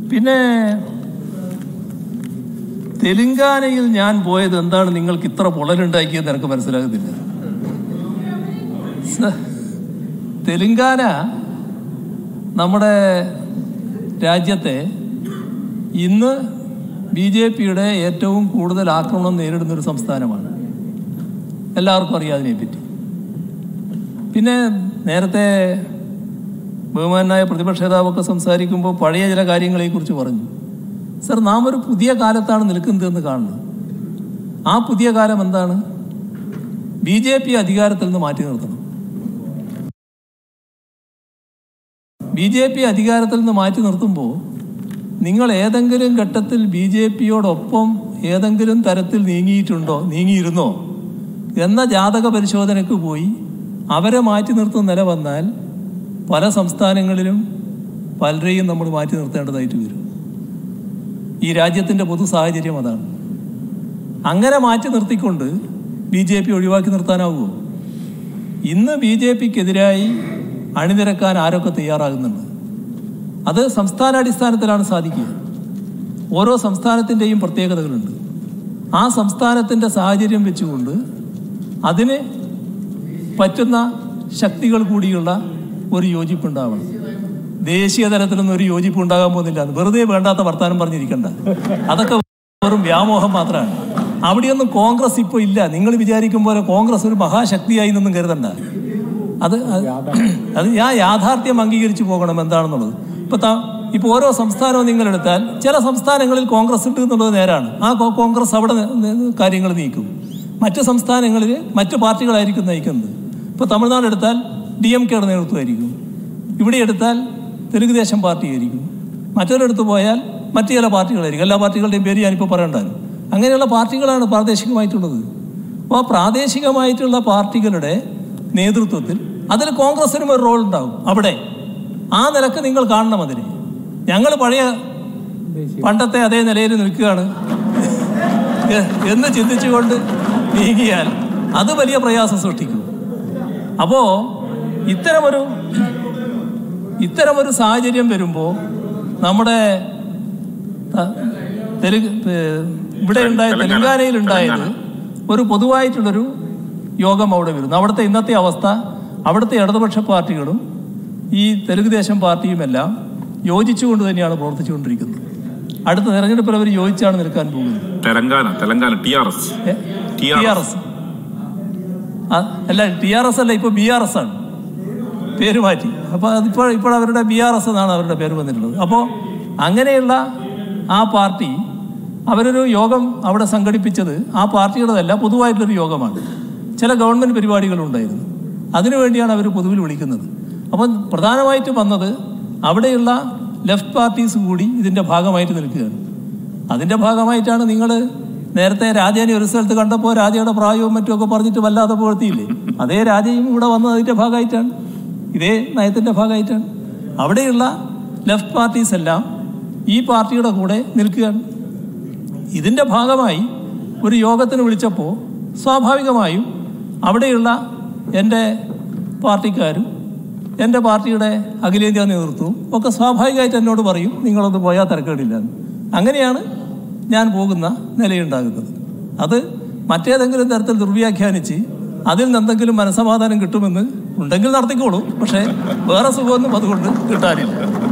പിന്നെ തെലുങ്കാനയിൽ ഞാൻ പോയത് എന്താണ് നിങ്ങൾക്ക് ഇത്ര പൊളലുണ്ടാക്കിയെന്ന് എനിക്ക് മനസ്സിലാകുന്നില്ല സ- തെലുങ്കാന നമ്മുടെ രാജ്യത്തെ ഇന്ന് ബി ജെ പിയുടെ ഏറ്റവും കൂടുതൽ ആക്രമണം നേരിടുന്ന ഒരു സംസ്ഥാനമാണ് എല്ലാവർക്കും അറിയാം അതിനെപ്പറ്റി പിന്നെ നേരത്തെ ബഹുമാനായ പ്രതിപക്ഷ നേതാവൊക്കെ സംസാരിക്കുമ്പോൾ പഴയ ചില കാര്യങ്ങളെക്കുറിച്ച് പറഞ്ഞു സർ നാം ഒരു പുതിയ കാലത്താണ് നിൽക്കുന്നതെന്ന് കാണുന്നത് ആ പുതിയ കാലം എന്താണ് ബി ജെ പി അധികാരത്തിൽ നിന്ന് മാറ്റി നിർത്തണം ബി ജെ പി അധികാരത്തിൽ നിന്ന് മാറ്റി നിർത്തുമ്പോൾ നിങ്ങൾ ഏതെങ്കിലും ഘട്ടത്തിൽ ബി ജെ പിയോടൊപ്പം ഏതെങ്കിലും തരത്തിൽ നീങ്ങിയിട്ടുണ്ടോ നീങ്ങിയിരുന്നോ എന്ന ജാതക പരിശോധനയ്ക്ക് പോയി അവരെ മാറ്റി നിർത്തുന്ന നില വന്നാൽ പല സംസ്ഥാനങ്ങളിലും പലരെയും നമ്മൾ മാറ്റി നിർത്തേണ്ടതായിട്ട് വരും ഈ രാജ്യത്തിൻ്റെ പൊതു സാഹചര്യം അതാണ് അങ്ങനെ മാറ്റി നിർത്തിക്കൊണ്ട് ബി ജെ പി ഒഴിവാക്കി നിർത്താനാവുമോ ഇന്ന് ബി ജെ പിക്കെതിരായി അണിനിരക്കാൻ ആരൊക്കെ തയ്യാറാകുന്നുണ്ട് അത് സംസ്ഥാനാടിസ്ഥാനത്തിലാണ് സാധിക്കുക ഓരോ സംസ്ഥാനത്തിൻ്റെയും പ്രത്യേകതകളുണ്ട് ആ സംസ്ഥാനത്തിൻ്റെ സാഹചര്യം വെച്ചുകൊണ്ട് അതിന് പറ്റുന്ന ശക്തികൾ കൂടിയുള്ള ഒരു യോജിപ്പുണ്ടാവണം ദേശീയ തലത്തിലൊന്നും ഒരു യോജിപ്പ് ഉണ്ടാകാൻ പോകുന്നില്ല വെറുതെ വേണ്ടാത്ത വർത്താനം പറഞ്ഞിരിക്കണ്ട അതൊക്കെ വെറും വ്യാമോഹം മാത്രമാണ് അവിടെയൊന്നും കോൺഗ്രസ് ഇപ്പോൾ ഇല്ല നിങ്ങൾ വിചാരിക്കും പോലെ കോൺഗ്രസ് ഒരു മഹാശക്തിയായി നിന്നും കരുതണ്ട അത് അത് അത് ഞാൻ യാഥാർത്ഥ്യം അംഗീകരിച്ചു പോകണം എന്താണെന്നുള്ളത് ഇപ്പൊ താ ഇപ്പോൾ ഓരോ സംസ്ഥാനവും നിങ്ങൾ എടുത്താൽ ചില സംസ്ഥാനങ്ങളിൽ കോൺഗ്രസ് ഉണ്ട് എന്നുള്ളത് നേരാണ് ആ കോ- കോൺഗ്രസ് അവിടെ കാര്യങ്ങൾ നീക്കും മറ്റ് സംസ്ഥാനങ്ങളിൽ മറ്റ് പാർട്ടികളായിരിക്കും നയിക്കുന്നത് ഇപ്പോൾ തമിഴ്നാട് എടുത്താൽ ഡി എം കെയുടെ നേതൃത്വമായിരിക്കും ഇവിടെ എടുത്താൽ തെലുങ്ക് ദേശം പാർട്ടിയായിരിക്കും മറ്റൊരിടത്ത് പോയാൽ മറ്റു ചില പാർട്ടികളായിരിക്കും എല്ലാ പാർട്ടികളുടെയും പേര് ഞാനിപ്പോൾ പറയണ്ടായിരുന്നു അങ്ങനെയുള്ള പാർട്ടികളാണ് പ്രാദേശികമായിട്ടുള്ളത് അപ്പോൾ ആ പ്രാദേശികമായിട്ടുള്ള പാർട്ടികളുടെ നേതൃത്വത്തിൽ അതിൽ കോൺഗ്രസിനും ഒരു റോൾ ഉണ്ടാവും അവിടെ ആ നിലക്ക് നിങ്ങൾ കാണണം അതിനെ ഞങ്ങൾ പഴയ പണ്ടത്തെ അതേ നിലയിൽ നിൽക്കുകയാണ് എ- എന്ന് ചിന്തിച്ചുകൊണ്ട് നീങ്ങിയാൽ അത് വലിയ പ്രയാസം സൃഷ്ടിക്കും അപ്പോൾ ഇത്തരമൊരു ഇത്തരമൊരു സാഹചര്യം വരുമ്പോൾ നമ്മുടെ ത- തെലുങ്ക് ഏഹ് ഇവിടെ ഉണ്ടായ തെലങ്കാനയിൽ ഉണ്ടായത് ഒരു പൊതുവായിട്ടുള്ളൊരു യോഗം അവിടെ വരുന്നു അവിടുത്തെ ഇന്നത്തെ അവസ്ഥ അവിടുത്തെ ഇടതുപക്ഷ പാർട്ടികളും ഈ തെലുങ്ക് ദേശം പാർട്ടിയുമെല്ലാം യോജിച്ചുകൊണ്ട് തന്നെയാണ് പ്രവർത്തിച്ചുകൊണ്ടിരിക്കുന്നത് അടുത്ത തെരഞ്ഞെടുപ്പിൽ അവർ യോജിച്ചാണ് നിൽക്കാൻ പോകുന്നത് Telangana Telangana T R S T R S അല്ല ടി ആർ എസ് അല്ല ഇപ്പൊ ബി ആർ എസ് ആണ് പേര് മാറ്റി അപ്പോൾ അതിപ്പോൾ ഇപ്പോൾ അവരുടെ ബി ആർ എസ് എന്നാണ് അവരുടെ പേര് വന്നിട്ടുള്ളത് അപ്പോൾ അങ്ങനെയുള്ള ആ പാർട്ടി അവരൊരു യോഗം അവിടെ സംഘടിപ്പിച്ചത് ആ പാർട്ടിയുടേതല്ല പൊതുവായിട്ടുള്ളൊരു യോഗമാണ് ചില ഗവൺമെൻറ് പരിപാടികളുണ്ടായിരുന്നു അതിനുവേണ്ടിയാണ് അവർ പൊതുവിൽ വിളിക്കുന്നത് അപ്പം പ്രധാനമായിട്ട് വന്നത് അവിടെയുള്ള ലെഫ്റ്റ് പാർട്ടീസ് കൂടി ഇതിൻ്റെ ഭാഗമായിട്ട് നിൽക്കുകയാണ് അതിൻ്റെ ഭാഗമായിട്ടാണ് നിങ്ങൾ നേരത്തെ രാജേനെ ഒരു സ്ഥലത്ത് കണ്ടപ്പോൾ രാജയുടെ പ്രായവും മറ്റുമൊക്കെ പറഞ്ഞിട്ട് വല്ലാതെ പുകഴ്ത്തിയില്ലേ അതേ രാജയും ഇവിടെ വന്നത് അതിൻ്റെ ഭാഗമായിട്ടാണ് ഇതേ നയത്തിൻ്റെ ഭാഗമായിട്ടാണ് അവിടെയുള്ള ലെഫ്റ്റ് പാർട്ടീസ് എല്ലാം ഈ പാർട്ടിയുടെ കൂടെ നിൽക്കുകയാണ് ഇതിൻ്റെ ഭാഗമായി ഒരു യോഗത്തിന് വിളിച്ചപ്പോൾ സ്വാഭാവികമായും അവിടെയുള്ള എൻ്റെ പാർട്ടിക്കാരും എൻ്റെ പാർട്ടിയുടെ അഖിലേന്ത്യാ നേതൃത്വവും ഒക്കെ സ്വാഭാവികമായിട്ട് എന്നോട് പറയും നിങ്ങളൊന്ന് പോയാൽ തിരക്കേടില്ല എന്ന്. അങ്ങനെയാണ് ഞാൻ പോകുന്ന നിലയുണ്ടാകുന്നത് അത് മറ്റേതെങ്കിലും തരത്തിൽ ദുർവ്യാഖ്യാനിച്ച് അതിൽ നിന്ന് എന്തെങ്കിലും മനസമാധാനം കിട്ടുമെന്ന് ഉണ്ടെങ്കിൽ നടത്തിക്കോളൂ പക്ഷേ വേറെ സുഖമൊന്നും അതുകൊണ്ട് കിട്ടാനില്ല